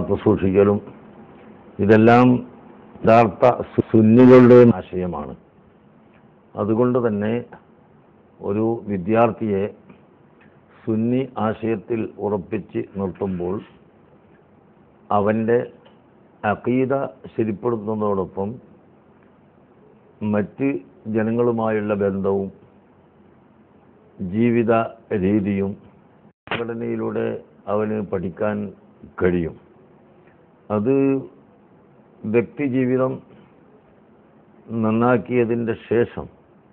കാത്തു സൂക്ഷിക്കലും ഇതെല്ലാം യഥാർത്ഥ സു- സുന്നികളുടെ ആശയമാണ് അതുകൊണ്ട് തന്നെ ഒരു വിദ്യാർത്ഥിയെ സുന്നി ആശയത്തിൽ ഉറപ്പിച്ച് നിർത്തുമ്പോൾ അവൻ്റെ അഖീദ ശരിപ്പെടുത്തുന്നതോടൊപ്പം മറ്റ് ജനങ്ങളുമായുള്ള ബന്ധവും ജീവിത രീതിയും ഘടനയിലൂടെ അവന് പഠിക്കാൻ കഴിയും അത് വ്യക്തിജീവിതം നന്നാക്കിയതിൻ്റെ ശേഷം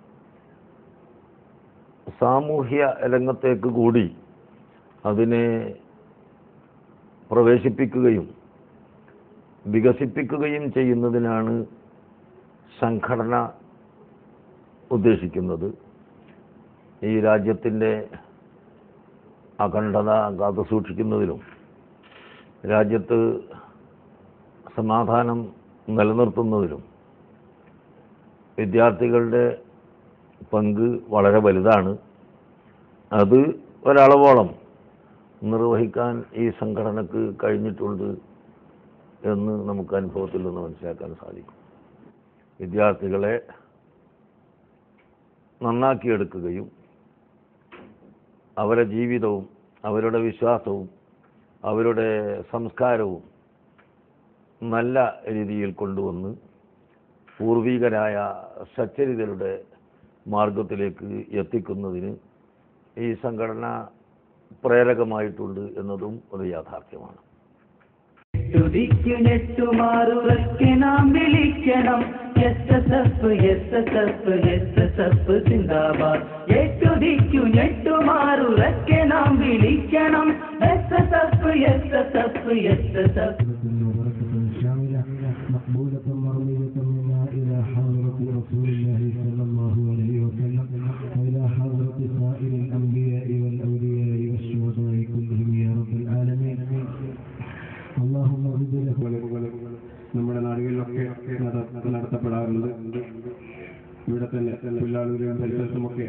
സാമൂഹ്യ രംഗത്തേക്ക് കൂടി അതിനെ പ്രവേശിപ്പിക്കുകയും വികസിപ്പിക്കുകയും ചെയ്യുന്നതിനാണ് സംഘടന ഉദ്ദേശിക്കുന്നത് ഈ രാജ്യത്തിൻ്റെ അഖണ്ഡത കാത്തു സൂക്ഷിക്കുന്നതിലും രാജ്യത്ത് സമാധാനം നിലനിർത്തുന്നതിലും വിദ്യാർത്ഥികളുടെ പങ്ക് വളരെ വലുതാണ് അത് ഒരളവോളം നിർവഹിക്കാൻ ഈ സംഘടനക്ക് കഴിഞ്ഞിട്ടുണ്ട് എന്ന് നമുക്ക് അനുഭവത്തിൽ നിന്ന് മനസ്സിലാക്കാൻ സാധിക്കും വിദ്യാർത്ഥികളെ നന്നാക്കിയെടുക്കുകയും അവരുടെ ജീവിതവും അവരുടെ വിശ്വാസവും അവരുടെ സംസ്കാരവും നല്ല രീതിയിൽ കൊണ്ടുവന്ന് പൂർവികരായ സച്ചരിതരുടെ മാർഗത്തിലേക്ക് എത്തിക്കുന്നതിന് ഈ സംഘടന പ്രേരകമായിട്ടുണ്ട് എന്നതും ഒരു യാഥാർത്ഥ്യമാണ് തുടിക്കു നെട്ടുമാറുറക്കെ നാം വിളിക്കണം S S F S S F S S F സിന്ദാബാദ് എട്ടുതിക്കു ഞെട്ടുമാറുറക്കെ നാം വിളിക്കണം S S F S S F S S F وبركة شاملة مقبولة مرضية منا إلى حضرة رسول الله صلى الله عليه وسلم وإلى حضرة سائر الأنبياء والأولياء والشهداء كلهم يا رب العالمين اللهم اغفر له നമ്മുടെ നാടുകളിലൊക്കെ നട- നടത്തപ്പെടാറുണ്ട് ഇവിടെ തന്നെ പുല്ലാളൂരും പരിസരത്തുമൊക്കെ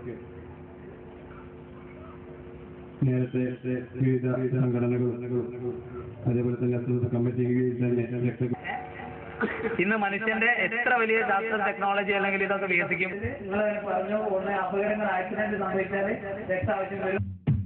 നേരത്തെ വിവിധ സംഘടനകൾ അതേപോലെ തന്നെ അസൂസ് കമ്മിറ്റിയിൽ തന്നെ രക്ത ഇന്ന് മനുഷ്യന്റെ എത്ര വലിയ ശാസ്ത്ര ടെക്നോളജി അല്ലെങ്കിൽ ഇതൊക്കെ വികസിക്കും നിങ്ങൾ പറഞ്ഞു ഒന്ന് അപകടങ്ങൾ ആക്സിഡന്റ് സംഭവിച്ചാൽ രക്താവശ്യം വരും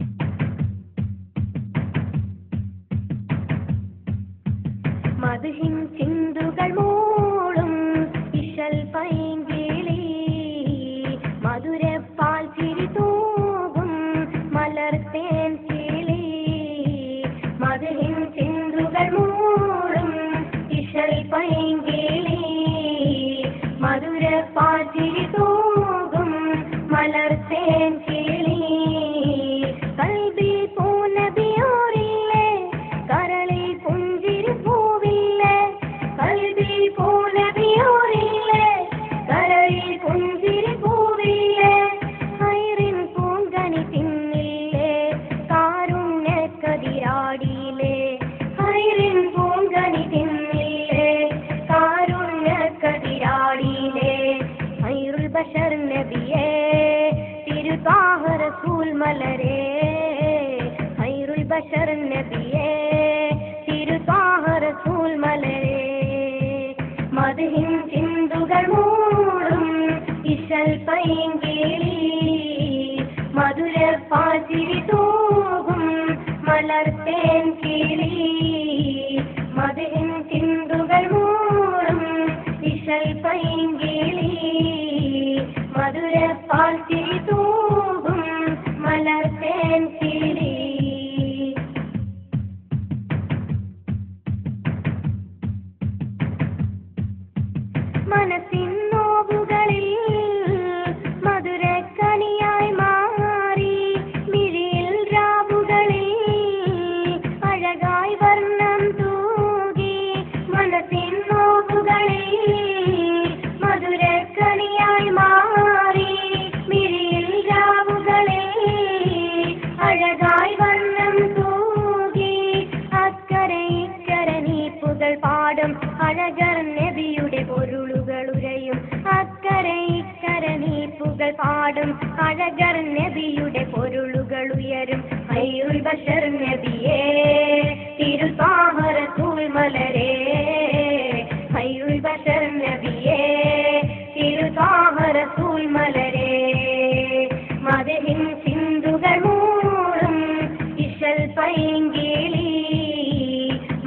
മധുഹിൻ ചിന്തുകൾ മൂളും ഇശൽ പൈങ്കിളി മധുരപ്പാൽ ചിരി തൂകും മലർത്തേൻ കിളി മധുഹിൻ ചിന്തുകൾ മൂളും ഇശൽ പൈങ്കിളി മധുരപ്പാൽ ചിരി തൂകും മലർത്തേൻ കിളി കൽബിൽ പൂനബിയോരില്ലേ കരളിൽ പുഞ്ചിരി പൂവില്ലേ കൽബിൽ പൂനബിയോരില്ലേ കരളിൽ പുഞ്ചിരി പൂവില്ലേ ഹൈറിൻ പൂങ്കനി തിന്നില്ലേ കാരുണ്യക്കതിരാടിയില്ലേ ഹൈറിൻ പൂങ്കനി തിന്നില്ലേ കാരുണ്യക്കതിരാടിയില്ലേ ഹൈറുൽ ബഷർ നബിയേ തിരുതാഹ റസൂൽ മലരേ ഹൈറുൽ ബഷർ നബിയേ തിരുതാഹ റസൂൽ മലരേ മധുഹിൻ ചിന്തുകൾ മൂടും ഇശൽ പൈങ്കിളി മധുര പാചിരി തൂകും മലർത്തേൻ കിളി മധുഹിൻ ചിന്തുകൾ മൂടും ഇശൽ പൈങ്കിളി മധുര പാചിരി തൂകും മലർത്തേൻ കിളി മനസ്സിൻ നോവുകളിൽ മധുരക്കനിയായി മാറി മിഴിയിൽ രാവുകളിൽ അഴകായി വർണ്ണം തൂകി മനസ്സിൻ നോവുകളിൽ മധുരക്കനിയായി മാറി മിഴിയിൽ രാവുകളിൽ അഴകായി വർണ്ണം തൂകി അക്കരെ ഇക്കരെ നീപ്പുകൾ പാടും അഴകർ നബിയുടെ പൊരുളുകൾ ഉരയും അക്കരെ ഇക്കരെ നീപ്പുകൾ പാടും അഴകർ നബിയുടെ പൊരുളുകൾ ഉയരും ഹൈറുൽ ബഷർ നബിയേ തിരുസാഹറ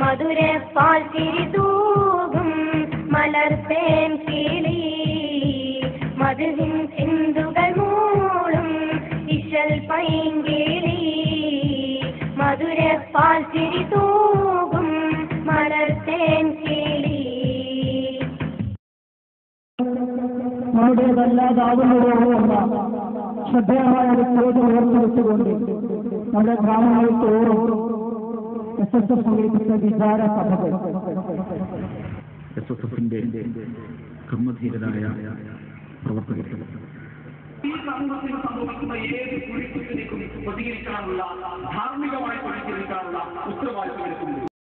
മധുര പാൽ തിരി തൂകും മലർത്തേൻ കിളി മധുവിൻ സിന്ധുകൾ മൂളും ഇശൽ പൈങ്കിളി മധുര പാൽ തിരി തൂകും മലർത്തേൻ കിളി നമ്മുടേതല്ലാതാവുന്നതോടുള്ള ശ്രദ്ധേയമായ ഒരു ചോദ്യം ഉയർത്തിവെച്ചുകൊണ്ട് നമ്മുടെ ഗ്രാമങ്ങളിൽ തോറും എസ് എസ് എഫ് സംഘടിപ്പിച്ച വിചാര സഭകൾ എസ് എസ് എഫിന്റെ കർമ്മധീരരായ പ്രവർത്തകർ ഈ സമൂഹത്തിൽ സംഭവിക്കുന്ന ഏത് കുഴിക്കുത്തിലേക്കും പ്രതികരിക്കാനുള്ള ധാർമ്മികമായി പ്രതികരിക്കാനുള്ള ഉത്തരവാദിത്വം എടുക്കുന്നു